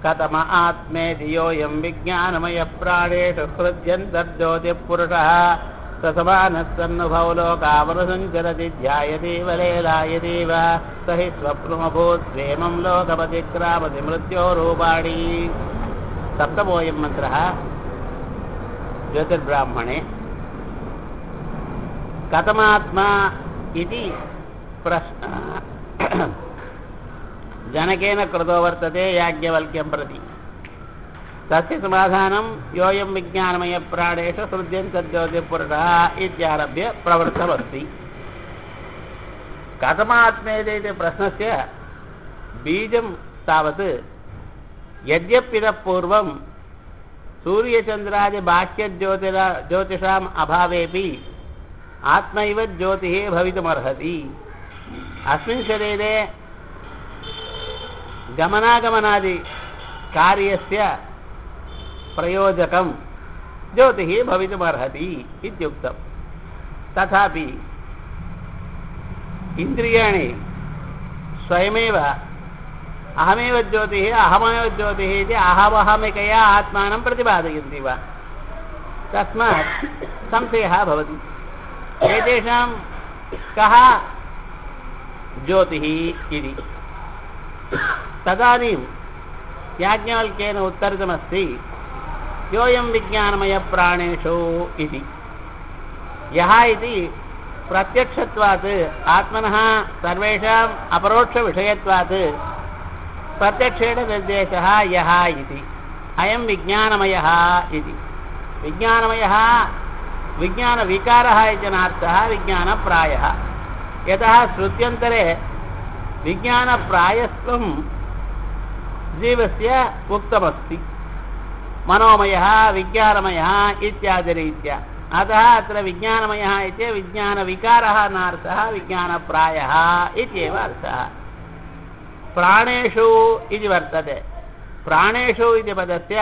कथम आत्मेति योऽयं विज्ञानमयप्राणेषु हृद्यन्तर्ज्योतिः पुरुषः ससमानस्सन्नुभौ लोकावरुसञ्चरति ध्यायतीव लेलायतीव स हि स्वप्नमभूत् प्रेमं लोकपतिक्रामति मृत्योरूपाणि सप्तमोऽयं मन्त्रः ज्योतिर्ब्राह्मणे कथमात्मा इति प्रश्नः जनकेन कृतो वर्तते याज्ञवल्क्यं प्रति तस्य समाधानं योऽयं विज्ञानमयप्राणेषु हृद्यन्तर्ज्योतिपुरुषः इत्यारभ्य प्रवृत्तमस्ति कथमात्मेति इति प्रश्नस्य बीजं तावत् यद्यप्यतः पूर्वं सूर्यचन्द्रादिबाह्यज्योतिरा ज्योतिषाम् अभावेपि आत्मैव ज्योतिः भवितुमर्हति अस्मिन् शरीरे गमनागमनादि कार्यस्य प्रयोजकं ज्योतिः भवितुमर्हति इत्युक्तं तथापि इन्द्रियाणि स्वयमेव अहमेव ज्योतिः अहमेव ज्योतिः इति अहमहमिकया आत्मानं प्रतिपादयन्ति वा तस्मात् संशयः भवति एतेषां कः ज्योतिः इति तदानीं याज्ञवल्क्येन उत्तरितमस्ति योऽयं विज्ञानमयप्राणेषु इति यः इति प्रत्यक्षत्वात् आत्मनः सर्वेषाम् अपरोक्षविषयत्वात् प्रत्यक्षेण निर्देशः यः इति अयं विज्ञानमयः इति विज्ञानमयः विज्ञानविकारः इति नार्थः विज्ञानप्रायः यतः श्रुत्यन्तरे विज्ञानप्रायत्वं जीवस्य उक्तमस्ति मनोमयः विज्ञानमयः इत्यादिरीत्या अतः अत्र विज्ञानमयः इति विज्ञानविकारः नार्थः विज्ञानप्रायः इत्येव अर्थः प्राणेषु इति वर्तते प्राणेषु इति पदस्य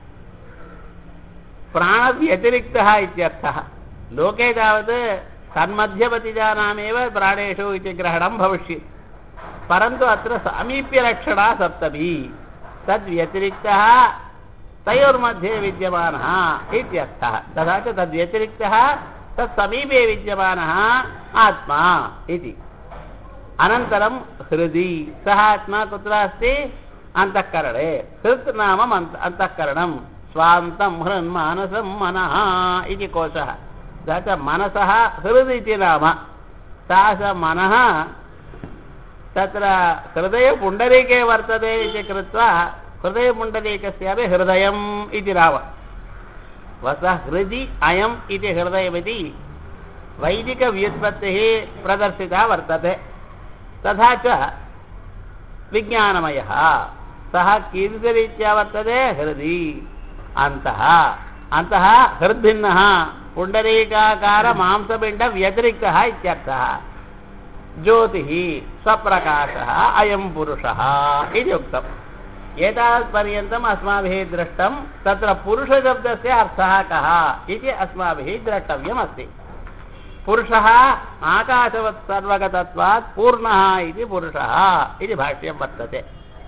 प्राणव्यतिरिक्तः इत्यर्थः लोके तावत् तन्मध्यपतिजानामेव प्राणेषु इति ग्रहणं भविष्यति परन्तु अत्र सामीप्यलक्षणा सप्तमी तद्व्यतिरिक्तः तयोर्मध्ये विद्यमानः इत्यर्थः तथा च तद्व्यतिरिक्तः तत्समीपे विद्यमानः आत्मा इति अनन्तरं हृदि सः आत्मा कुत्र अस्ति अन्तःकरणे हृत् नाम अन्तःकरणं स्वान्तं हृन्मानसं मनः इति कोशः तथा च मनसः हृद् इति नाम सा च मनः तत्र हृदयपुण्डरीके वर्तते इति कृत्वा हृदयपुण्डरीकस्यापि हृदयम् इति नाम वसः हृदि अयम् इति हृदयमिति वैदिकव्युत्पत्तिः प्रदर्शिता वर्तते तथा च विज्ञानमयः सः कीदृशरीत्या वर्तते हृदि अन्तः अन्तः हृद्भिन्नः पुण्डरीकाकारमांसपिण्डव्यतिरिक्तः इत्यर्थः ज्योतिः स्वप्रकाशः अयं पुरुषः इति उक्तम् एतावत्पर्यन्तम् अस्माभिः दृष्टं तत्र पुरुषशब्दस्य अर्थः कः इति अस्माभिः द्रष्टव्यमस्ति पुरुषः आकाशवत् सर्वगतत्वात् पूर्णः इति पुरुषः इति भाष्यं वर्तते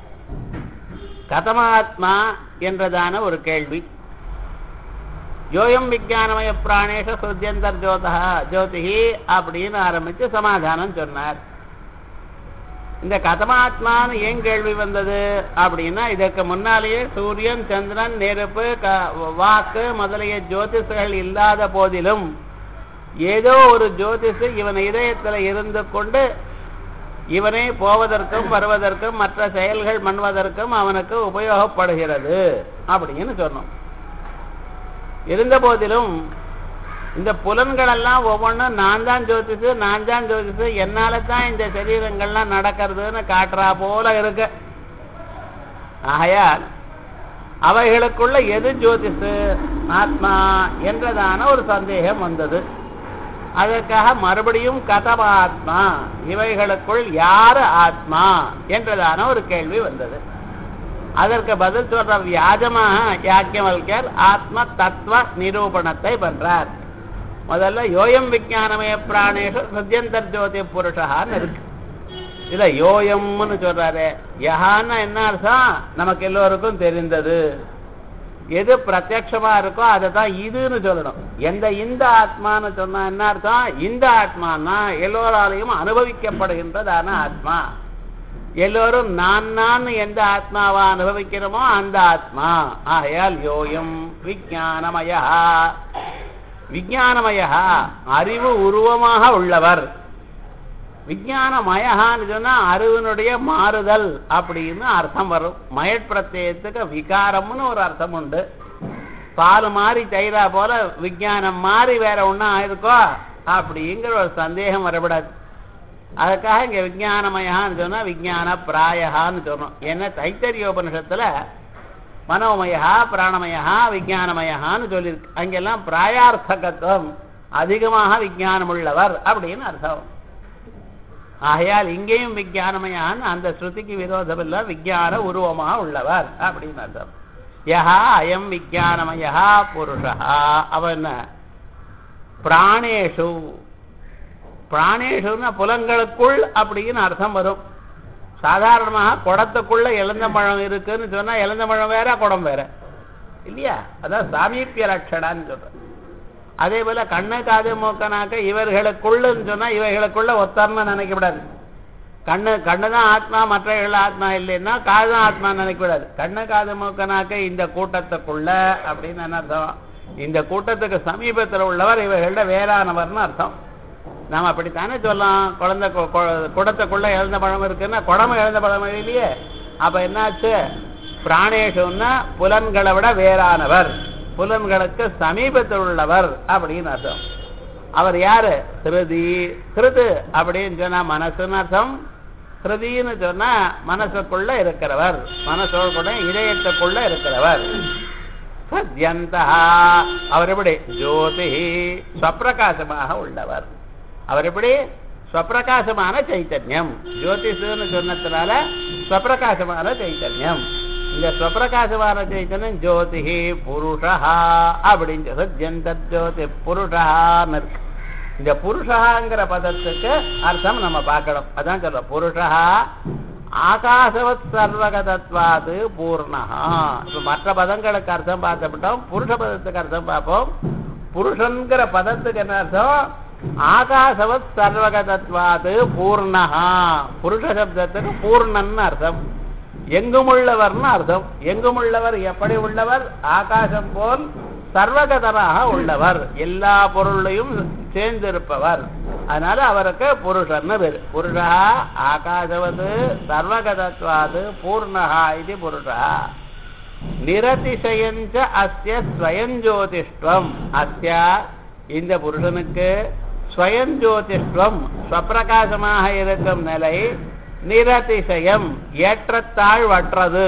கதமாத்மா என்றதான ஒரு கேள்வி யோயம் விஜயானமய பிராணேஷ சுத்தியந்தர் ஜோதா ஜோதிஹி அப்படின்னு ஆரம்பித்து சமாதானம் சொன்னார் இந்த கதமாத்மான்னு ஏன் கேள்வி வந்தது அப்படின்னா இதற்கு முன்னாலேயே சூரியன் சந்திரன் நெருப்பு வாக்கு முதலிய ஜோதிஷர்கள் இல்லாத போதிலும் ஏதோ ஒரு ஜோதிஷு இவன் இதயத்தில் இருந்து கொண்டு இவனே போவதற்கும் வருவதற்கும் மற்ற செயல்கள் பண்ணுவதற்கும் அவனுக்கு உபயோகப்படுகிறது அப்படின்னு சொன்னோம் இருந்த போதிலும் இந்த புலன்கள் எல்லாம் ஒவ்வொன்றும் நான் தான் ஜோதிஷு நான் தான் ஜோதிஷு என்னால தான் இந்த சரீரங்கள்லாம் நடக்கிறதுன்னு காட்டுறா போல இருக்கு ஆகையால் அவைகளுக்குள்ள எது ஜோதிஷு ஆத்மா என்றதான ஒரு சந்தேகம் வந்தது அதற்காக மறுபடியும் கதமாத்மா இவைகளுக்குள் யாரு ஆத்மா என்றதான ஒரு கேள்வி வந்தது அதற்கு பதில் சொல்ற வியாஜமாக யாக்கியவல்கர் ஆத்ம தத்துவ நிரூபணத்தை பண்றார் முதல்ல யோயம் விஜயானமய பிராணேஷு சத்யந்தர் ஜோதி புருஷான்னு இருக்கு இல்ல யோயம்னு சொல்றாரு யஹான்னா என்ன அர்த்தம் நமக்கு எல்லோருக்கும் தெரிந்தது எது பிரத்யட்சமா இருக்கோ அதை தான் இதுன்னு சொல்லணும் எந்த இந்த ஆத்மான்னு சொன்னா என்ன அர்த்தம் இந்த ஆத்மானா எல்லோராலையும் அனுபவிக்கப்படுகின்றதான ஆத்மா எல்லோரும் நான் நான் எந்த ஆத்மாவா அனுபவிக்கிறோமோ அந்த ஆத்மா ஆகையால் யோயம் விஜானமயா விஜானமயா அறிவு உருவமாக உள்ளவர் விஜயானமயகான்னு சொன்னா அறிவினுடைய மாறுதல் அப்படின்னு அர்த்தம் வரும் மயட் பிரத்யத்துக்கு விகாரம்னு ஒரு அர்த்தம் உண்டு பால் மாறி தயிரா போல விஜயானம் மாறி வேற ஒன்றும் ஆயிருக்கோ அப்படிங்கிற ஒரு சந்தேகம் வரக்கூடாது அதுக்காக இங்க விஜயானமயான்னு சொன்னா விஜயான பிராயகான்னு சொன்னோம் ஏன்னா தைத்தரிய உபனிஷத்துல மனோமயா பிராணமயா விஜயானமயான்னு சொல்லியிருக்கு அங்கெல்லாம் பிராயார்த்தகத்துவம் அதிகமாக விஜயானம் உள்ளவர் அப்படின்னு அர்த்தம் ஆகையால் இங்கேயும் விஜயானமயான் அந்த ஸ்ருதிக்கு விரோதம் இல்ல விஜயான உருவமாக உள்ளவர் அப்படின்னு அர்த்தம் யஹா அயம் விஜயானமயா புருஷா அவன் என்ன பிராணேஷு பிராணேஷுன்னா புலங்களுக்குள் அப்படின்னு அர்த்தம் வரும் சாதாரணமாக குடத்துக்குள்ள இளந்தம்பழம் இருக்குன்னு சொன்னா இளந்தம்பழம் வேற குடம் வேற இல்லையா அதான் சாமீபிய லட்சணான்னு சொல்றேன் அதே போல கண்ணு காது மூக்கனாக்க இவர்களுக்குள்ளன்னு சொன்னா இவைகளுக்குள்ள ஒத்தர்னு நினைக்கக்கூடாது கண்ணு கண்ணு தான் ஆத்மா மற்றவர்கள் ஆத்மா இல்லைன்னா காது தான் ஆத்மா நினைக்கக்கூடாது கண்ணு காது மூக்கனாக்க இந்த கூட்டத்துக்குள்ள அப்படின்னு என்ன அர்த்தம் இந்த கூட்டத்துக்கு சமீபத்தில் உள்ளவர் இவர்கள வேறானவர்னு அர்த்தம் நாம் அப்படித்தானே சொல்லலாம் குழந்தை கு- கு- குடத்துக்குள்ள இழந்த பழம் இருக்குன்னா குடம இழந்த பழம் இல்லையே அப்ப என்னாச்சு பிராணேஷுன்னா புலன்களை விட வேறானவர் புலன்களுக்கு சமீபத்தில் உள்ளவர் அப்படின்னு அர்த்தம் அவர் யாரு ஹிருதி ஹிருது அப்படின்னு சொன்னா மனசுன்னு அர்த்தம் ஹிருதின்னு சொன்னா மனசுக்குள்ள இருக்கிறவர் மனசோட இதயத்துக்குள்ள இருக்கிறவர் சத்யந்தா அவர் எப்படி ஜோதி ஸ்வப்பிரகாசமாக உள்ளவர் அவர் எப்படி ஸ்வப்பிரகாசமான சைத்தன்யம் ஜோதிஷுன்னு சொன்னதுனால ஸ்வப்பிரகாசமான சைத்தன்யம் இந்த ஸ்வப்பிரகாசமான சைத்தன்யம் ஜோதிஹி புருஷா அப்படின்னு சத்யந்த ஜோதி புருஷான்னு இருக்கு இந்த புருஷாங்கிற பதத்துக்கு அர்த்தம் நம்ம பார்க்கணும் அதான் சொல்ற புருஷா ஆகாசவத் சர்வகதத்வாது பூர்ணஹா இப்ப மற்ற பதங்களுக்கு அர்த்தம் பார்த்துவிட்டோம் புருஷ பதத்துக்கு அர்த்தம் பார்ப்போம் புருஷன்கிற பதத்துக்கு என்ன அர்த்தம் ஆகாசவத் சர்வகதத்வாது பூர்ணஹா புருஷ சப்தத்துக்கு பூர்ணன்னு அர்த்தம் எங்குமுள்ளவர்னு அர்த்தம் எங்குமுள்ளவர் எப்படி உள்ளவர் ஆகாசம் போல் சர்வகதராக உள்ளவர் எல்லா பொருளையும் சேர்ந்திருப்பவர் அதனால அவருக்கு புருஷன்னு பேரு புருஷா ஆகாசவது சர்வகதத்வாது பூர்ணஹா இது புருஷா நிரதிசயஞ்ச அஸ்ய ஸ்வயஞ்சோதிஷ்டம் அஸ்ய இந்த புருஷனுக்கு ஸ்வயஞ்சோதிஷ்டம் ஸ்வப்பிரகாசமாக இருக்கும் நிலை நிரதிசயம் ஏற்றத்தாழ்வற்றது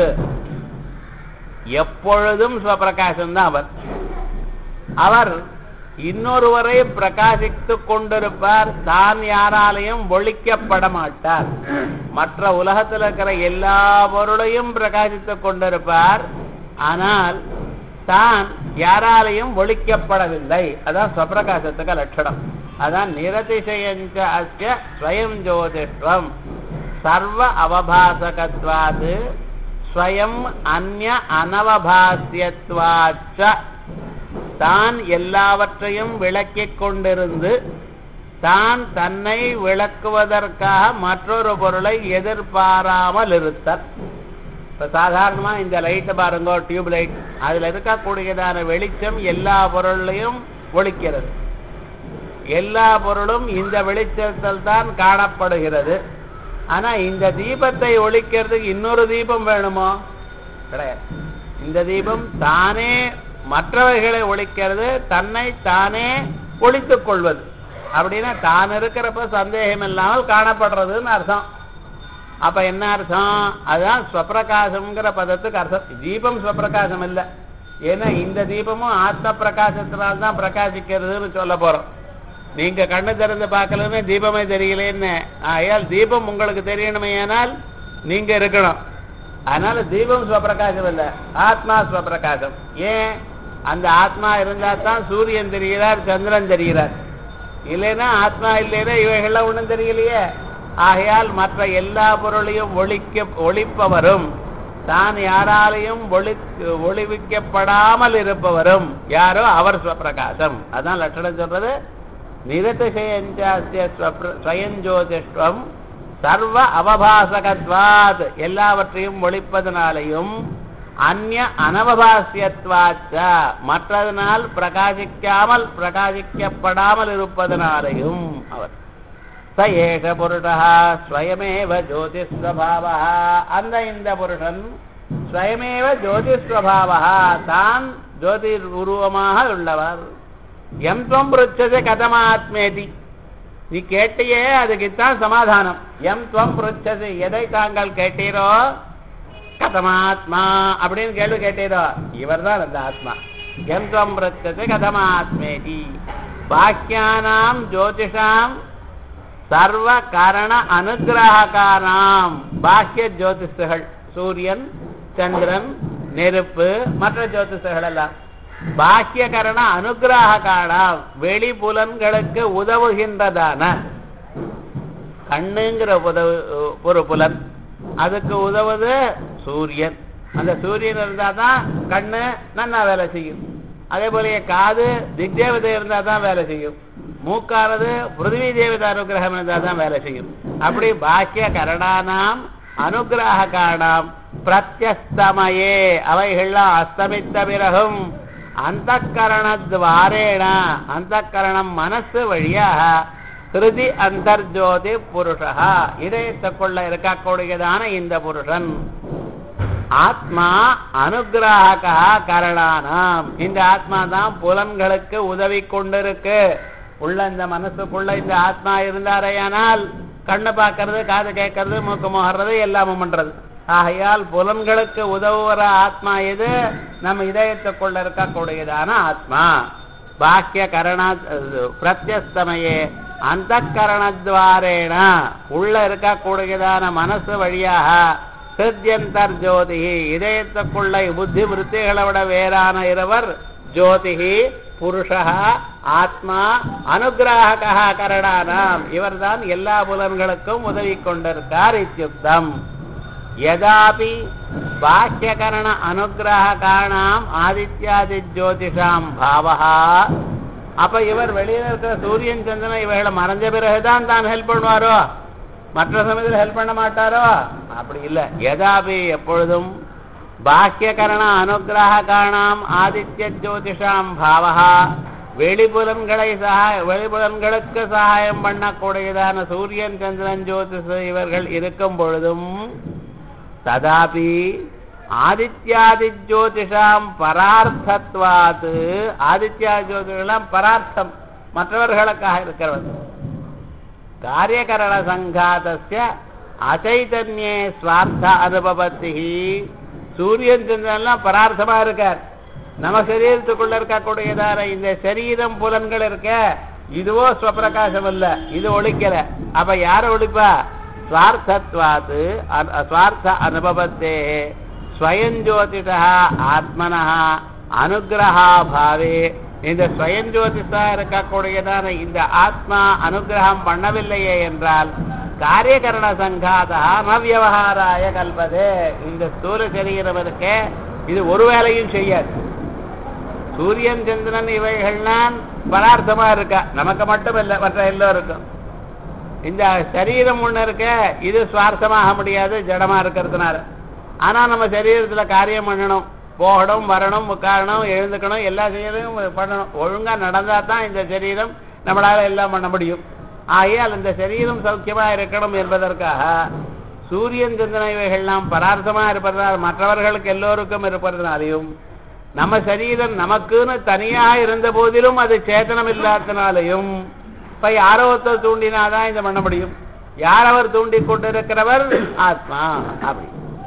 எப்பொழுதும் ஸ்வப்பிரகாசம் தான் அவர் அவர் இன்னொருவரை பிரகாசித்துக் கொண்டிருப்பார் தான் யாராலையும் ஒழிக்கப்பட மாட்டார் மற்ற உலகத்தில் இருக்கிற எல்லா பொருளையும் பிரகாசித்துக் கொண்டிருப்பார் ஆனால் தான் யாராலையும் ஒழிக்கப்படவில்லை அதான் ஸ்வப்பிரகாசத்துக்கு லட்சணம் அதான் நிரதிசயஞ்ச அஸ்ய ஸ்வயம் ஜோதிஷ்வம் சர்வ அவபாசகத்வாது ஸ்வயம் அந்நிய அனவபாசியத்வாச்ச தான் எல்லாவற்றையும் விளக்கிக் கொண்டிருந்து தான் தன்னை விளக்குவதற்காக மற்றொரு பொருளை எதிர்பாராமல் இருத்தல் இப்ப சாதாரணமா இந்த லைட் பாருங்க டியூப் லைட் அதுல இருக்கக்கூடியதான வெளிச்சம் எல்லா பொருளையும் ஒழிக்கிறது எல்லா பொருளும் இந்த வெளிச்சத்தில் தான் காணப்படுகிறது ஆனா இந்த தீபத்தை ஒழிக்கிறதுக்கு இன்னொரு தீபம் வேணுமோ கிடையாது இந்த தீபம் தானே மற்றவைகளை ஒழிக்கிறது தன்னை தானே ஒழித்துக் கொள்வது அப்படின்னா தான் இருக்கிறப்ப சந்தேகம் இல்லாமல் காணப்படுறதுன்னு அர்த்தம் அப்ப என்ன அர்த்தம் அதுதான் ஸ்வப்பிரகாசம்ங்கிற பதத்துக்கு அர்த்தம் தீபம் ஸ்வப்பிரகாசம் இல்லை ஏன்னா இந்த தீபமும் ஆத்ம பிரகாசத்தினால்தான் தான் பிரகாசிக்கிறதுன்னு சொல்ல போறோம் நீங்க கண்ணு திறந்து பார்க்கலன்னு தீபமே தெரியலேன்னு ஆகையால் தீபம் உங்களுக்கு தெரியணுமே ஆனால் நீங்க இருக்கணும் அதனால தீபம் ஸ்வப்பிரகாசம் இல்லை ஆத்மா ஸ்வப்பிரகாசம் ஏன் அந்த ஆத்மா இருந்தா தான் சூரியன் தெரிகிறார் சந்திரன் தெரிகிறார் இல்லைன்னா ஆத்மா இல்லைன்னா இவைகள்லாம் ஒண்ணும் தெரியலையே ஆகையால் மற்ற எல்லா பொருளையும் ஒழிக்க ஒழிப்பவரும் தான் யாராலையும் ஒளி ஒளிவிக்கப்படாமல் இருப்பவரும் யாரோ அவர் ஸ்வப்பிரகாசம் அதான் லட்சணம் சொல்றது நிரதிசயஞ்சாஸ்ய ஸ்வயஞ்சோதிஷ்வம் சர்வ அவபாசகத்வாத் எல்லாவற்றையும் ஒழிப்பதனாலையும் அந்நிய அனவபாசியத்வாச்ச மற்றதனால் பிரகாசிக்காமல் பிரகாசிக்கப்படாமல் இருப்பதனாலையும் அவர் ச ஏஷ புருஷா ஸ்வயமேவ ஜோதிஸ்வபாவா அந்த இந்த புருஷன் ஸ்வயமேவ ஜோதிஸ்வபாவா தான் ஜோதி உருவமாக உள்ளவர் எம் துவம் ருச்சது கதமாத்மேதி நீ கேட்டியே அதுக்குத்தான் சமாதானம் எம் துவம் ருச்சது எதை தாங்கள் கேட்டீரோ கதமாத்மா அப்படின்னு கேள்வி கேட்டீரோ இவர் தான் அந்த ஆத்மா எம் துவம் ருச்சது கதமாத்மேதி பாக்கியானாம் ஜோதிஷாம் சர்வ கரண அனுகிரகானாம் பாக்கிய ஜோதிஷர்கள் சூரியன் சந்திரன் நெருப்பு மற்ற ஜோதிஷர்கள் எல்லாம் பாக்கிய கரண அனுகிரகானாம் வெளி புலன்களுக்கு உதவுகின்றதான கண்ணுங்கிற உதவு ஒரு புலன் அதுக்கு உதவுது சூரியன் அந்த சூரியன் இருந்தா தான் கண்ணு நன்னா வேலை செய்யும் அதே போல காது திக்தேவதை இருந்தா தான் வேலை செய்யும் மூக்கானது பிருத்திவி தேவத அனுகிரகம் இருந்தால் தான் வேலை செய்யும் அப்படி பாக்கிய கரணானாம் அனுகிரகானாம் பிரத்யஸ்தமயே அவைகள்லாம் அஸ்தமித்த பிறகும் அந்த கரணத்வாரேண அந்த கரணம் மனசு வழியாக ஹிருதி அந்தர்ஜோதி புருஷா இதயத்துக்குள்ள இருக்கக்கூடியதான இந்த புருஷன் ஆத்மா அனுகிராக கரணானாம் இந்த ஆத்மா தான் புலன்களுக்கு உதவி கொண்டிருக்கு உள்ள இந்த மனசுக்குள்ள இந்த ஆத்மா இருந்தாரையானால் கண்ணு பார்க்கறது காது கேட்கறது மூக்கு முகர்றது எல்லாமும் பண்றது ஆகையால் புலன்களுக்கு உதவுற ஆத்மா எது நம்ம இதயத்துக்குள்ள இருக்கக்கூடியதான ஆத்மா பாக்கிய கரண பிரத்யஸ்தமையே அந்த கரணத்வாரேன உள்ள இருக்கக்கூடியதான மனசு வழியாக ஹிருத்யந்தர் ஜோதிகி இதயத்துக்குள்ள புத்தி விருத்திகளை விட வேறான இருவர் ஜோதிகி புருஷா ஆத்மா அனுகிராக கரணானாம் இவர்தான் எல்லா புலன்களுக்கும் உதவி கொண்டிருக்கார் இத்தியுக்தம் யதாபி பாக்கியகரண அனுகிரகானாம் ஆதித்யாதி ஜோதிஷாம் பாவகா அப்ப இவர் வெளியில இருக்கிற சூரியன் சந்திரன் இவர்களை மறைஞ்ச பிறகுதான் தான் ஹெல்ப் பண்ணுவாரோ மற்ற சமயத்தில் ஹெல்ப் பண்ண மாட்டாரோ அப்படி இல்லை எதாபி எப்பொழுதும் பாக்கியகரண அனுகிரகானாம் ஆதித்ய ஜோதிஷாம் பாவகா வெளிபுலன்களை சகாய வெளிபுலன்களுக்கு சகாயம் பண்ணக்கூடியதான சூரியன் சந்திரன் ஜோதிஷ இவர்கள் இருக்கும் பொழுதும் ததாபி ஆதித்யாதி ஜோதிஷாம் பரார்த்தத்வாத்து ஆதித்யா ஜோதிஷம் பரார்த்தம் மற்றவர்களுக்காக இருக்கிறவர் காரியகரண சங்காதஸ்ய அச்சைதன்யே ஸ்வார்த்த அனுபவத்தி சூரியன் சந்திரன்லாம் பரார்த்தமா இருக்கார் நம்ம சரீரத்துக்குள்ள இருக்கக்கூடியதான இந்த சரீரம் புலன்கள் இருக்க இதுவோ ஸ்வப்பிரகாசம் இல்ல இது ஒழிக்கல அப்ப யார ஒழிப்பா ஸ்வார்த்தத்வாத்து ஸ்வார்த்த அனுபவத்தே ஸ்வயஞ்சோதிஷா ஆத்மனா அனுகிரகா பாவே இந்த ஸ்வயஞ்சோதிஷா இருக்கக்கூடியதான இந்த ஆத்மா அனுகிரகம் பண்ணவில்லையே என்றால் காரியகரண சங்காதா நவியவகாராய கல்பதே இந்த ஸ்தூல சரீரம் இருக்க இது ஒரு வேலையும் செய்யாது சூரியன் சந்திரன் இவைகள்லாம் பதார்த்தமா இருக்கா நமக்கு மட்டும் இல்லை மற்ற எல்லோருக்கும் இந்த சரீரம் ஒண்ணு இருக்க இது சுவார்த்தமாக முடியாது ஜடமா இருக்கிறதுனால ஆனா நம்ம சரீரத்துல காரியம் பண்ணணும் போகணும் வரணும் உட்காரணும் எழுந்துக்கணும் எல்லா செய்யறதும் பண்ணணும் ஒழுங்கா நடந்தா தான் இந்த சரீரம் நம்மளால எல்லாம் பண்ண முடியும் ஆகையால் இந்த சரீரம் சௌக்கியமா இருக்கணும் என்பதற்காக சூரியன் சந்திரன் இவைகள்லாம் பரார்த்தமா இருப்பதனால் மற்றவர்களுக்கு எல்லோருக்கும் இருப்பதனாலையும் நம்ம சரீரம் நமக்குன்னு தனியா இருந்த போதிலும் அது சேத்தனம் இல்லாதனாலையும் இப்ப யாரோ ஒருத்தர் தூண்டினாதான் இதை பண்ண முடியும் யார் அவர் தூண்டி கொண்டிருக்கிறவர் ஆத்மா அப்படி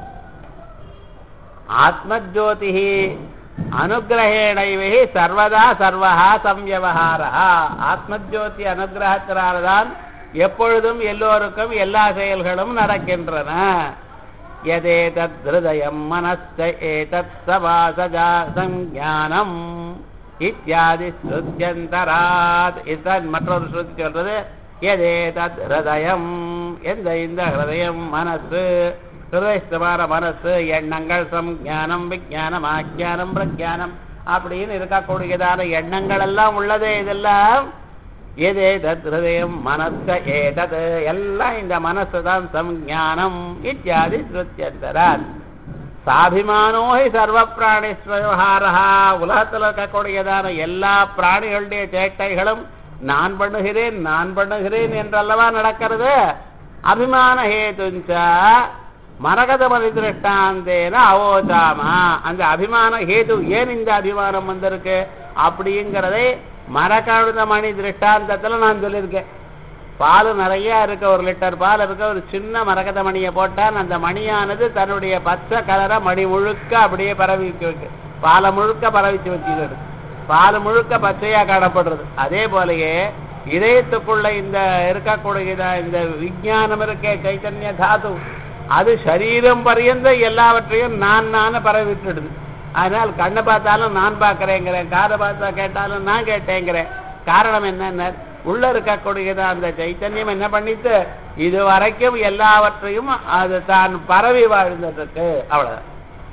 ஆத்மஜோதி அனுகிரகேணைவே சர்வதா சர்வஹா சம்யவஹாரா ஆத்மஜோதி அனுகிரகத்தினால்தான் எப்பொழுதும் எல்லோருக்கும் எல்லா செயல்களும் நடக்கின்றன எதேதத் ஹிருதயம் மனஸ்த ஏதத் சவாசஜா சஞ்ஞானம் இத்தியாதி ஸ்ருத்தியந்தராத் இதுதான் மற்றொரு ஸ்ருதி சொல்றது எதேதத் ஹிருதயம் எந்த இந்த ஹிருதயம் மனசு ஹிருதயஸ்தமான மனசு எண்ணங்கள் சம்ஞானம் விஜானம் ஆஜானம் பிரஜானம் அப்படின்னு இருக்கக்கூடியதான எண்ணங்கள் எல்லாம் உள்ளதே இதெல்லாம் எதே தத் ஹிருதயம் மனச ஏதது எல்லாம் இந்த மனசு தான் சம்ஞானம் இத்தியாதி ஸ்ருத்தியந்தராத் சாபிமானோஹி சர்வ பிராணிஸ்வகாரா உலகத்தில் இருக்கக்கூடியதான எல்லா பிராணிகளுடைய சேட்டைகளும் நான் பண்ணுகிறேன் நான் பண்ணுகிறேன் என்றல்லவா நடக்கிறது அபிமான ஹேதுஞ்ச மரகத மனிதிருஷ்டாந்தேன அவோச்சாமா அந்த அபிமான ஹேது ஏன் இந்த அபிமானம் வந்திருக்கு அப்படிங்கிறதை மரகழுத மணி திருஷ்டாந்தத்துல நான் சொல்லியிருக்கேன் பால் நிறைய இருக்க ஒரு லிட்டர் பால் இருக்க ஒரு சின்ன மரகத மணியை போட்டால் அந்த மணியானது தன்னுடைய பச்சை கலரை மணி முழுக்க அப்படியே பரவி வைக்க பாலை முழுக்க பரவிச்சு வச்சுக்கிறது பால் முழுக்க பச்சையா காணப்படுறது அதே போலயே இதயத்துக்குள்ள இந்த இருக்கக்கூடிய இந்த விஞ்ஞானம் இருக்கே சைத்தன்ய தாது அது சரீரம் பரியந்த எல்லாவற்றையும் நான் நான் பரவி விட்டுடுது அதனால் கண்ணை பார்த்தாலும் நான் பார்க்கறேங்கிறேன் காதை பார்த்தா கேட்டாலும் நான் கேட்டேங்கிறேன் காரணம் என்னன்னா உள்ள இருக்கக்கூடியது அந்த சைத்தன்யம் என்ன பண்ணிட்டு இது வரைக்கும் எல்லாவற்றையும் அது தான் பரவி வாழ்ந்துட்டு இருக்கு அவ்வளவுதான்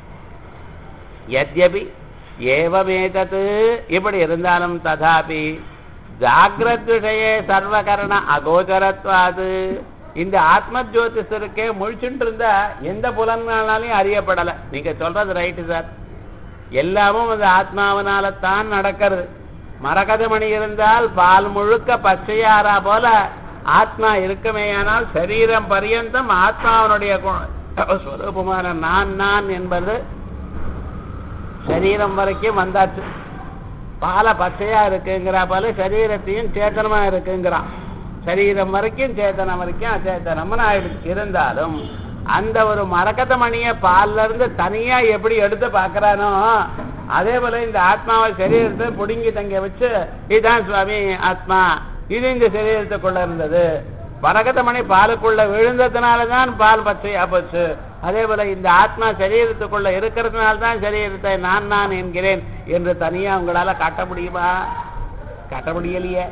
எத்யபி ஏவமேதத்து இப்படி இருந்தாலும் ததாபி ஜாகிரத் விஷயே சர்வகரண அகோச்சரத்வாது இந்த ஆத்ம ஜோதிஷ் இருக்கே முழிச்சுட்டு இருந்தா எந்த புலனாலையும் அறியப்படலை நீங்க சொல்றது ரைட்டு சார் எல்லாமும் அந்த ஆத்மாவனால தான் நடக்கிறது மரகத மணி இருந்தால் பால் முழுக்க பச்சையாரா போல ஆத்மா இருக்குமேயானால் சரீரம் பரியந்தம் ஆத்மாவனுடைய கு- ஸ்வரூபமான நான் நான் என்பது சரீரம் வரைக்கும் வந்தாச்சு பாலை பச்சையா இருக்குங்கிற போல சரீரத்தையும் சேத்தனமா இருக்குங்கிறான் சரீரம் வரைக்கும் சேத்தனம் வரைக்கும் அச்சேத்தனம்னு ஆயிடுச்சு இருந்தாலும் அந்த ஒரு மரக்கத்த மணியை பால்ல இருந்து தனியா எப்படி எடுத்து பார்க்கறானோ அதே போல இந்த ஆத்மாவை சரீரத்தை புடுங்கி தங்க வச்சு இதுதான் சுவாமி ஆத்மா இது இந்த சரீரத்துக்குள்ள இருந்தது மரகத மணி பாலுக்குள்ள விழுந்ததுனால தான் பால் பச்சையா போச்சு அதே போல இந்த ஆத்மா சரீரத்துக்குள்ள இருக்கிறதுனால தான் சரீரத்தை நான் நான் என்கிறேன் என்று தனியா உங்களால காட்ட முடியுமா காட்ட முடியலையே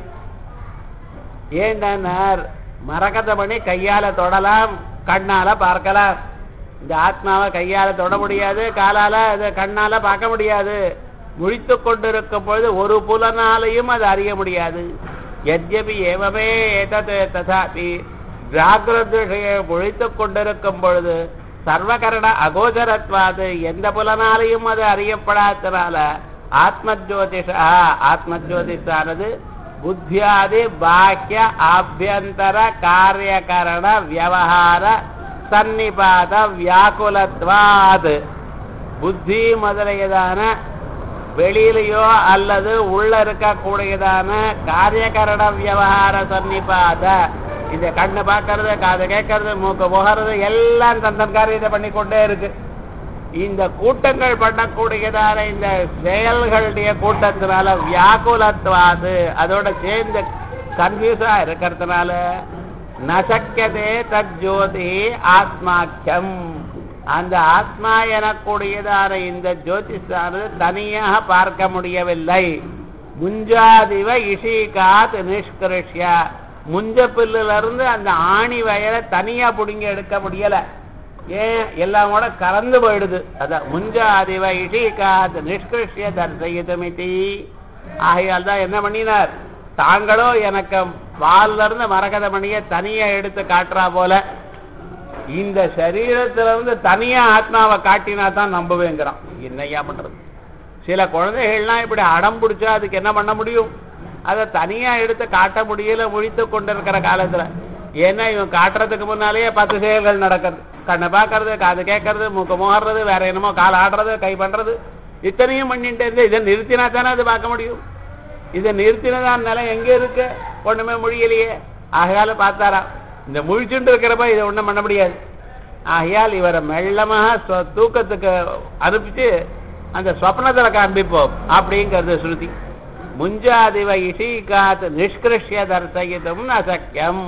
ஏண்டார் மரகத மணி கையால தொடலாம் கண்ணால பார்க்கலாம் இந்த ஆத்மாவை கையால தொட முடியாது காலால அது கண்ணால பார்க்க முடியாது முழித்து கொண்டிருக்கும் பொழுது ஒரு புலனாலையும் அது அறிய முடியாது எத்யபி ஏவமே ஏதத் ததாபி ஜாகிரத விஷய முழித்துக் கொண்டிருக்கும் பொழுது சர்வகரண அகோச்சரத்வாது எந்த புலனாலையும் அது அறியப்படாதனால ஆத்ம ஜோதிஷா ஆத்ம ஜோதிஷானது புத்தியாதி பாக்கிய ஆபியந்தர காரியகரண வியவஹார சன்னிபாத வியாக்குலத்வாத் புத்தி முதலியதான வெளியிலேயோ அல்லது உள்ள இருக்கக்கூடியதான காரியகரண வியவகார சன்னிபாத இந்த கண்ணு பார்க்கறது காது கேட்கறது மூக்கு முகறது எல்லாம் தந்தன் காரியத்தை பண்ணி கொண்டே இருக்கு இந்த கூட்டங்கள் பண்ணக்கூடியதான இந்த செயல்களுடைய கூட்டத்தினால வியாக்குலத்வாது அதோட சேர்ந்து கன்ஃபியூஸா இருக்கிறதுனால நசக்கியதே தஜோதி ஆத்மாக்கியம் அந்த ஆத்மா எனக்கூடியதான இந்த ஜோதிஷானது தனியாக பார்க்க முடியவில்லை முஞ்சாதிவ இஷிகாத் நிஷ்கிருஷ்ய முஞ்ச பில்லுல இருந்து அந்த ஆணி வயலை தனியா புடுங்கி எடுக்க முடியல ஏன் எல்லாம் கூட கலந்து போயிடுது அதான் முஞ்சாதிவ இஷிகாத் நிஷ்கிருஷ்ய தர்சயிதமிதி ஆகையால் தான் என்ன பண்ணினார் தாங்களோ எனக்கு வால்ல இருந்து மரகத மணியை தனியா எடுத்து காட்டுறா போல இந்த சரீரத்துல இருந்து தனியா ஆத்மாவை காட்டினா தான் நம்புவேங்கிறான் என்னையா பண்றது சில குழந்தைகள்லாம் இப்படி அடம் பிடிச்சா அதுக்கு என்ன பண்ண முடியும் அதை தனியா எடுத்து காட்ட முடியல முழித்து கொண்டிருக்கிற காலத்துல ஏன்னா இவன் காட்டுறதுக்கு முன்னாலேயே பத்து செயல்கள் நடக்கிறது கண்ணை பார்க்கறது காது கேட்கறது மூக்கு முகறது வேற என்னமோ கால் ஆடுறது கை பண்றது இத்தனையும் பண்ணிட்டு இருந்து இதை நிறுத்தினா தானே அது பார்க்க முடியும் இதை நிறுத்தினதான் நிலை எங்க இருக்கு ஒண்ணுமே முடியலையே ஆகையால பார்த்தாரா இந்த முழிச்சுட்டு இருக்கிறப்ப இதை ஒண்ணும் பண்ண முடியாது ஆகையால் இவரை மெல்லமாக ஸ்வ- தூக்கத்துக்கு அனுப்பிச்சு அந்த ஸ்வப்னத்துல காண்பிப்போம் அப்படிங்கிறது ஸ்ருதி முஞ்சாதிவ இஷிகாத் நிஷ்கிருஷ்ய தர்சயிதும் அசக்கியம்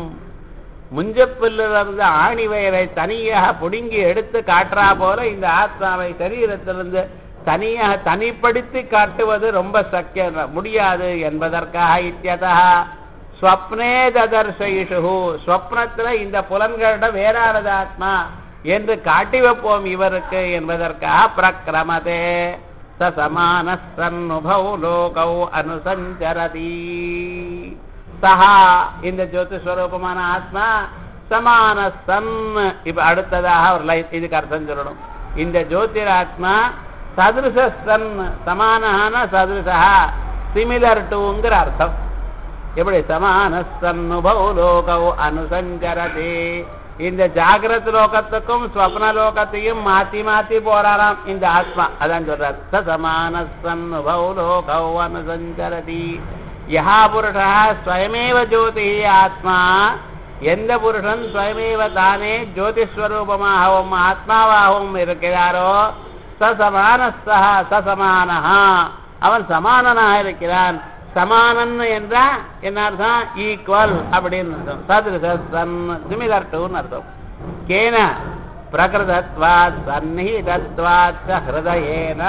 முஞ்சப்பிலிருந்து ஆணி வயரை தனியாக புடுங்கி எடுத்து காட்டுறா போல இந்த ஆத்மாவை சரீரத்திலிருந்து தனியாக தனிப்படுத்தி காட்டுவது ரொம்ப சக்கிய முடியாது என்பதற்காக இத்தியதா ஸ்வப்னே ததர்ஷயிஷு ஸ்வப்னத்துல இந்த புலன்களோட வேறானது ஆத்மா என்று காட்டி வைப்போம் இவருக்கு என்பதற்காக பிரக்கிரமதே சசமான சன்னுபௌ லோகௌ அனுசஞ்சரதி சஹா இந்த ஜோதிஸ்வரூபமான ஆத்மா சமான சன் இப்ப அடுத்ததாக ஒரு லைன் இதுக்கு அர்த்தம் சொல்லணும் இந்த ஜோதிர் ஆத்மா சதுருஷ சன் சமானஹான சதுருஷா சிமிலர் டுங்கிற அர்த்தம் எப்படி சமான சன்னுபௌ லோகௌ அனுசஞ்சரதி இந்த ஜாகிரத் லோகத்துக்கும் ஸ்வப்ன லோகத்தையும் மாத்தி மாத்தி போறாராம் இந்த ஆத்மா அதான் சொல்றார் ச சமான சன்னுபௌ லோகௌ அனுசஞ்சரதி யஹா புருஷா ஸ்வயமேவ ஜோதி ஆத்மா எந்த புருஷன் ஸ்வயமேவ தானே ஜோதிஸ்வரூபமாகவும் ஆத்மாவாகவும் இருக்கிறாரோ சசமானஸ்தா சசமானஹா அவன் சமானனாக இருக்கிறான் சமானன் என்றா என்ன அர்த்தம் ஈக்குவல் அப்படின்னு அர்த்தம் சதுரசன் சிமிலர் டுன்னு அர்த்தம் கேன பிரகிருதத்வாத் சந்நிஹிதத்வாத் ச ஹிருதயேன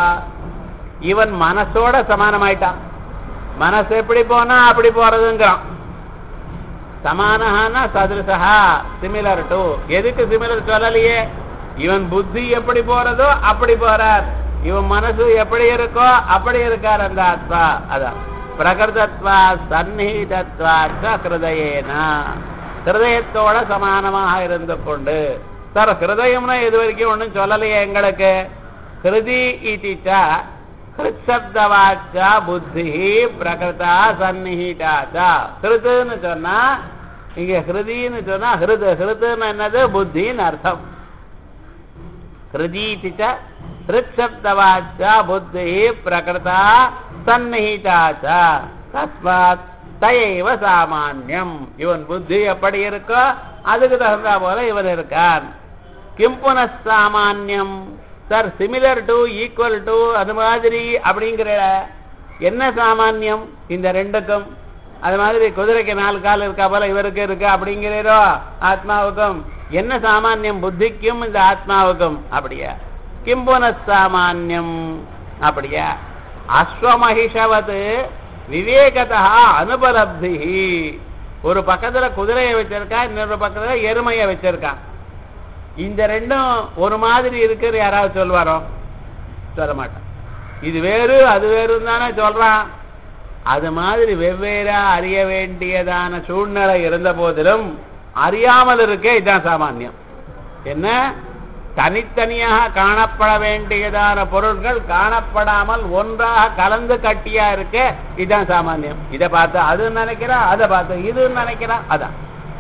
இவன் மனசோட சமானமாயிட்டான் மனசு எப்படி போனா அப்படி போறதுங்கிறான் சமானஹானா சதுரசா சிமிலர் டு எதுக்கு சிமிலர் சொல்லலையே இவன் புத்தி எப்படி போறதோ அப்படி போறார் இவன் மனசு எப்படி இருக்கோ அப்படி இருக்கார் அந்த ஆத்மா அதான் பிரகிருதத்வா சந்நிஹிதத்வா ஹிருதயேனா ஹிருதயத்தோட சமானமாக இருந்து கொண்டு சார் ஹிருதயம்னா இது வரைக்கும் ஒன்றும் சொல்லலையே எங்களுக்கு ஹிருதி இதிச்சா ஹிருத்சப்தவாச்சா புத்தி பிரகிருதா சந்நிஹிதாச்சா ஹிருதுன்னு சொன்னா இங்க ஹிருதின்னு சொன்னா ஹிருது ஹிருதுன்னு என்னது புத்தின்னு அர்த்தம் ஹிருதீதிச்ச ஹிருத்சப்தவாச்சா புத்தி பிரகிருதா சந்நிஹிதாச்சா தஸ்மாத் தயைவ சாமான்யம் இவன் புத்தி எப்படி இருக்கோ அதுக்கு தகுந்தா போல இவன் இருக்கான் கிம் புனഃசாமான்யம் சார் சிமிலர் டு ஈக்குவல் டு அது மாதிரி அப்படிங்கிற என்ன சாமான்யம் இந்த ரெண்டுக்கும் அது மாதிரி குதிரைக்கு நாலு கால் இருக்கா போல இவருக்கு இருக்கு அப்படிங்கிறீரோ ஆத்மாவுக்கும் என்ன சாமான்யம் புத்திக்கும் இந்த ஆத்மாவுக்கும் அப்படியா கிம்புன சாமான்யம் அப்படியா அஸ்வமகிஷவது விவேகதா அனுபலப்தி ஒரு பக்கத்துல குதிரையை வச்சிருக்கான் இன்னொரு பக்கத்துல எருமையை வச்சிருக்கான் இந்த ரெண்டும் ஒரு மாதிரி இருக்குன்னு யாராவது சொல்வாரோ சொல்ல மாட்டான் இது வேறு அது வேறுன்னு தானே சொல்றான் அது மாதிரி வெவ்வேறா அறிய வேண்டியதான சூழ்நிலை இருந்த போதிலும் அறியாமல் இருக்கே இதுதான் சாமானியம் என்ன தனித்தனியாக காணப்பட வேண்டியதான பொருட்கள் காணப்படாமல் ஒன்றாக கலந்து கட்டியா இருக்க இதுதான் சாமானியம் இதை பார்த்து அது நினைக்கிறான் அதை பார்த்து இது நினைக்கிறான் அதான்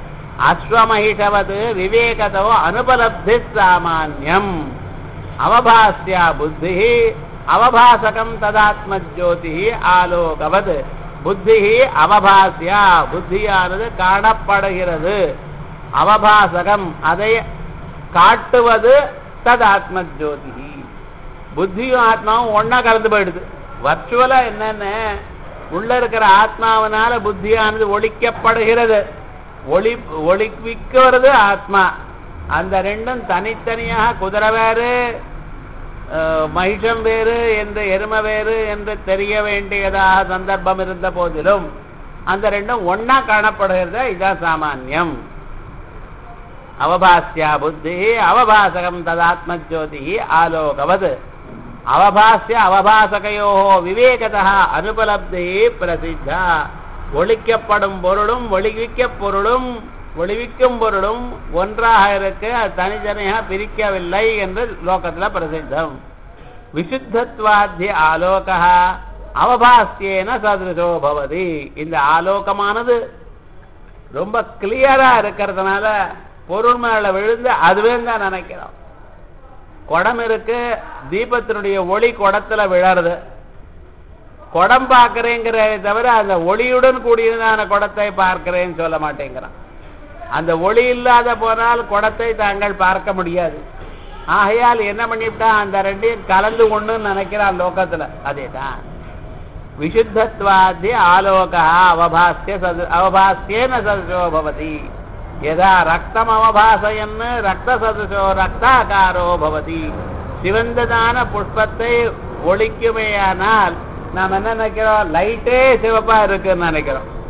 அஸ்வமகிஷவது விவேகதோ அனுபலப்தி சாமான்யம் அவபாஸ்யா புத்தி அவபாசகம் ததாத்ம ஜோதி ஆலோகவது புத்தி அவபாசியா புத்தியானது காணப்படுகிறது அவபாசகம் அதை காட்டுவது ததாத்ம ஜோதி புத்தியும் ஆத்மாவும் ஒன்னா கலந்து போயிடுது வர்ச்சுவலா என்னன்னு உள்ள இருக்கிற ஆத்மாவனால புத்தியானது ஒழிக்கப்படுகிறது ஒளி ஒளிவிக்கிறது ஆத்மா அந்த ரெண்டும் தனித்தனியாக குதிரை வேறு மகிஷம் வேறு என்று எரும வேறு என்று தெரிய வேண்டியதாக சந்தர்ப்பம் இருந்த போதிலும் அந்த ரெண்டும் ஒன்னா காணப்படுகிறது இதுதான் சாமான்யம் அவபாஸ்யா புத்தி அவபாசகம் ததாத்ம ஜோதி ஆலோகவது அவபாசிய அவபாசகையோ விவேகதா அனுபலப்தி பிரசித்தா ஒழிக்கப்படும் பொருளும் ஒளிவிக்க பொருளும் ஒளிவிக்கும் பொருளும் ஒன்றாக இருக்கு அது தனித்தனியாக பிரிக்கவில்லை என்று லோகத்துல பிரசித்தம் விசுத்தத்வாத்திய ஆலோக அவபாசியேன சதுரசோ பவதி இந்த ஆலோகமானது ரொம்ப கிளியரா இருக்கிறதுனால பொருள் மேல விழுந்து அதுவே தான் நினைக்கிறோம் குடம் இருக்கு தீபத்தினுடைய ஒளி குடத்துல விழறது குடம் பார்க்கிறேங்கிற தவிர அந்த ஒளியுடன் கூடியதான குடத்தை பார்க்கிறேன்னு சொல்ல மாட்டேங்கிறான் அந்த ஒளி இல்லாத போனால் குடத்தை தாங்கள் பார்க்க முடியாது ஆகையால் என்ன பண்ணிவிட்டா அந்த ரெண்டையும் கலந்து ஒண்ணுன்னு நினைக்கிறான் லோகத்துல அதேதான் விசுத்தத்வாதி ஆலோக அவபாசிய சது அவபாசியேன சதுசோ பவதி யதா ரக்தம் அவபாசயன் ரக்த சதுசோ ரக்தாகாரோ பவதி சிவந்ததான புஷ்பத்தை ஒழிக்குமேயானால் நாம் என்ன நினைக்கிறோம் லைட்டே சிவப்பா இருக்குன்னு நினைக்கிறோம்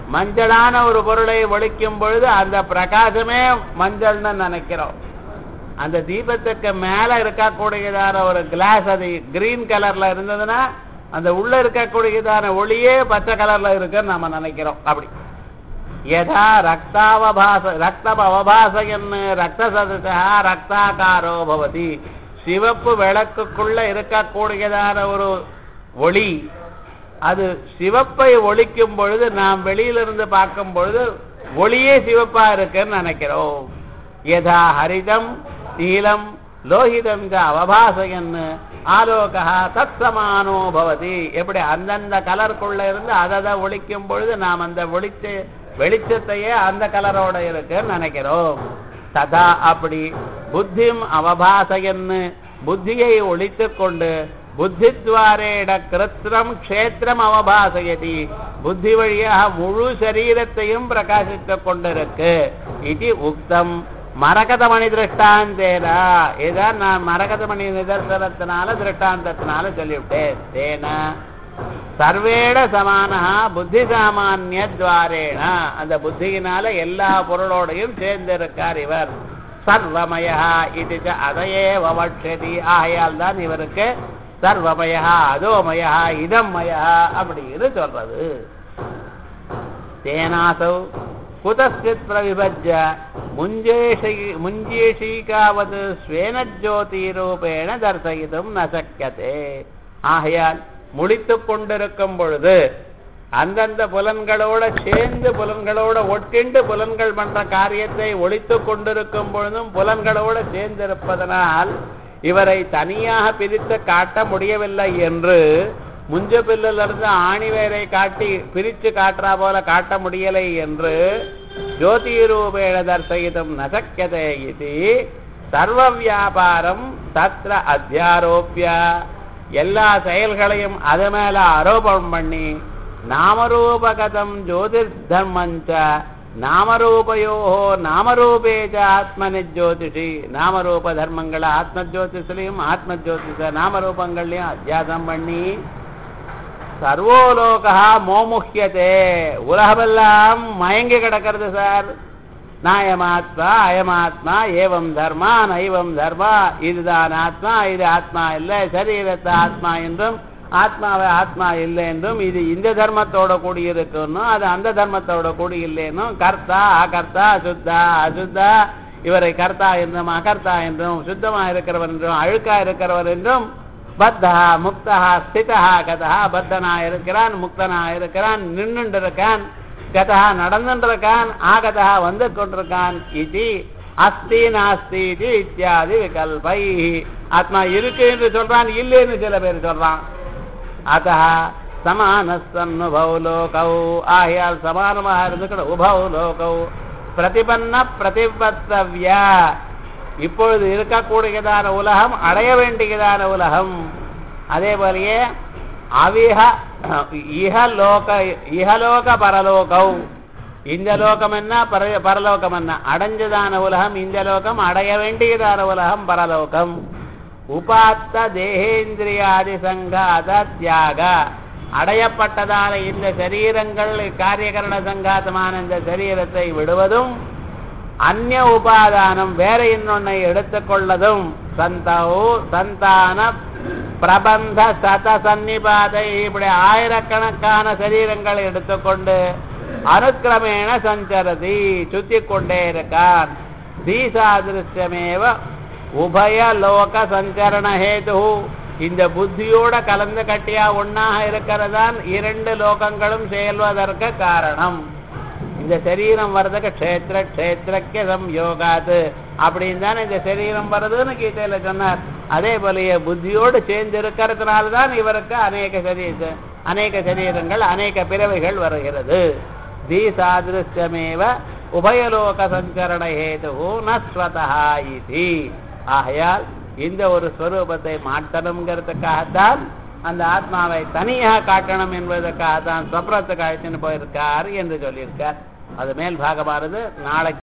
மஞ்சளான ஒரு பொருளை ஒழிக்கும் பொழுது அந்த பிரகாசமே மஞ்சள்னு நினைக்கிறோம் அந்த தீபத்துக்கு மேல இருக்கக்கூடியதான ஒரு கிளாஸ் அது கிரீன் கலர்ல இருந்ததுன்னா அந்த உள்ள இருக்கக்கூடியதான ஒளியே பச்சை கலர்ல இருக்குன்னு நம்ம நினைக்கிறோம் அப்படி யதா ரக்தாவபாச ரக்தம் அவபாசயன்னு ரக்த சதசா ரக்தாகாரோ பவதி சிவப்பு விளக்குக்குள்ள இருக்கக்கூடியதான ஒரு ஒளி அது சிவப்பை ஒழிக்கும் பொழுது நாம் வெளியிலிருந்து பார்க்கும் பொழுது ஒளியே சிவப்பா இருக்குன்னு நினைக்கிறோம் யதா ஹரிதம் நீலம் லோகிதம் ச அவபாசயன்னு ஆலோகா தத் சமானோ பவதி எப்படி அந்தந்த கலருக்குள்ள இருந்து அதை ஒழிக்கும் பொழுது நாம் அந்த ஒளிச்ச வெளிச்சத்தையே அந்த கலரோட இருக்குன்னு நினைக்கிறோம் ததா அப்படி புத்திம் அவபாசயன்னு புத்தியை ஒழித்து கொண்டு புத்தித்வாரேட கிருத்திரம் க்ஷேத்திரம் அவபாசயதி புத்தி வழியாக முழு சரீரத்தையும் பிரகாசித்துக் கொண்டிருக்கு இது உக்தம் மரகதமணி திருஷ்டாந்தேனா இதான் நான் மரகதமணி நிதர்சனத்தினால திருஷ்டாந்தத்தினால சொல்லிவிட்டேன் தேன சர்வேட சமான புத்தி சாமானிய துவாரேன அந்த புத்தியினால எல்லா பொருளோடையும் சேர்ந்திருக்கார் இவர் சர்வமயா இது ச அதையே வவட்சதி ஆகையால் தான் இவருக்கு சர்வமயா அதோமயா இதம்மயா அப்படின்னு சொல்றது தேனாசௌ குதஸ்கித் பிரவிபஜ்ய முஞ்சேஷி முஞ்சேஷீகாவது ஸ்வேன ஜோதிரூபேண தர்சயிதும் ந சக்கியதே ஆகையால் முழித்துக் கொண்டிருக்கும் பொழுது அந்தந்த புலன்களோட சேர்ந்து புலன்களோட ஒட்டிண்டு புலன்கள் பண்ற காரியத்தை ஒழித்து கொண்டிருக்கும் பொழுதும் புலன்களோட சேர்ந்திருப்பதனால் இவரை தனியாக பிரித்து காட்ட முடியவில்லை என்று முஞ்ச பில்லிலிருந்து ஆணிவேரை காட்டி பிரித்து காட்டுறா போல காட்ட முடியலை என்று ஜோதி ரூபேண தர்சயிதும் நசக்கியதே இது சர்வ வியாபாரம் தத்ர அத்தியாரோப்பிய எல்லா செயல்களையும் அது மேல ஆரோபணம் பண்ணி நாமரூபகதம் ஜோதிர் தர்மஞ்ச நாமரூபயோ நாமரூபே ச ஆத்மனி ஜோதிஷி நாமரூப தர்மங்களை ஆத்ம ஜோதிஷலையும் ஆத்ம ஜோதிஷ நாமரூபங்கள்லையும் அத்தியாசம் பண்ணி சர்வோலோகா மோமுக்கியதே உலகமெல்லாம் மயங்கி கிடக்கிறது சார் நாயமாத்மா அயமாத்மா ஏவம் தர்மா நைவம் தர்மா இதுதான் ஆத்மா இது ஆத்மா இல்லை சரீரத்தை ஆத்மா என்றும் ஆத்மாவை ஆத்மா இல்லை என்றும் இது இந்த தர்மத்தோட கூடி இருக்குன்னும் அது அந்த தர்மத்தோட கூடி இல்லைன்னும் கர்த்தா அகர்த்தா சுத்தா அசுத்தா இவரை கர்த்தா என்றும் அகர்த்தா என்றும் சுத்தமா இருக்கிறவர் என்றும் அழுக்கா இருக்கிறவர் என்றும் பத்தா முக்தா ஸ்திதா கதா பத்தனா இருக்கிறான் முக்தனா இருக்கிறான் நின்றுண்டு இருக்கான் கதா நடந்துருக்கான் ஆகதா வந்து கொண்டிருக்கான் இது அஸ்தி நாஸ்தி இது இத்தியாதி விகல்பை ஆத்மா இருக்கு என்று சொல்றான் இல்லைன்னு சில பேர் சொல்றான் அத்த சமானஸ்தன்னுபௌ லோகௌ ஆகையால் சமானமாக இருந்துக்கிற உபௌ லோகௌ பிரதிபன்ன பிரதிபத்தவ்ய இப்பொழுது இருக்கக்கூடியதான உலகம் அடைய வேண்டியதான உலகம் அதே போலயே அவிஹ இஹலோக இஹலோக பரலோகௌ இந்த லோகம் என்ன பர பரலோகம் என்ன அடைஞ்சதான உலகம் இந்த லோகம் அடைய வேண்டியதான உலகம் பரலோகம் உபாத்த தேகேந்திரியாதி சங்காத தியாக அடையப்பட்டதான இந்த சரீரங்கள் காரியகரண சங்காத்தமான இந்த சரீரத்தை விடுவதும் அந்நிய உபாதானம் வேற இன்னொன்னை எடுத்துக்கொள்ளதும் சந்தவு சந்தான பிரபந்த சத சன்னிபாதை இப்படி ஆயிரக்கணக்கான சரீரங்களை எடுத்துக்கொண்டு அனுக்கிரமேண சஞ்சரதி சுத்தி கொண்டே இருக்கான் தீசாதிருஷ்யமேவ உபய லோக சஞ்சரண ஹேது இந்த புத்தியோட கலந்து கட்டியா ஒன்னாக இருக்கிறதான் இரண்டு லோகங்களும் செயல்வதற்கு காரணம் இந்த சரீரம் வர்றதுக்கு க்ஷேத்திர க்ஷேத்திரக்கிய சம்யோகாது அப்படின்னு தானே இந்த சரீரம் வருதுன்னு கீதையில சொன்னார் அதே போலயே புத்தியோடு சேர்ந்து இருக்கிறதுனால தான் இவருக்கு அநேக சரீர அநேக சரீரங்கள் அநேக பிறவைகள் வருகிறது தீசாதிருஷ்யமேவ உபயலோக சஞ்சரண ஹேது நஸ்வதா இது ஆகையால் இந்த ஒரு ஸ்வரூபத்தை மாற்றணுங்கிறதுக்காகத்தான் அந்த ஆத்மாவை தனியாக காட்டணும் என்பதற்காக தான் சொப்ரத்துக்கு அழைத்துன்னு போயிருக்கார் என்று சொல்லியிருக்கார் அது மேல் பாகமானது நாளைக்கு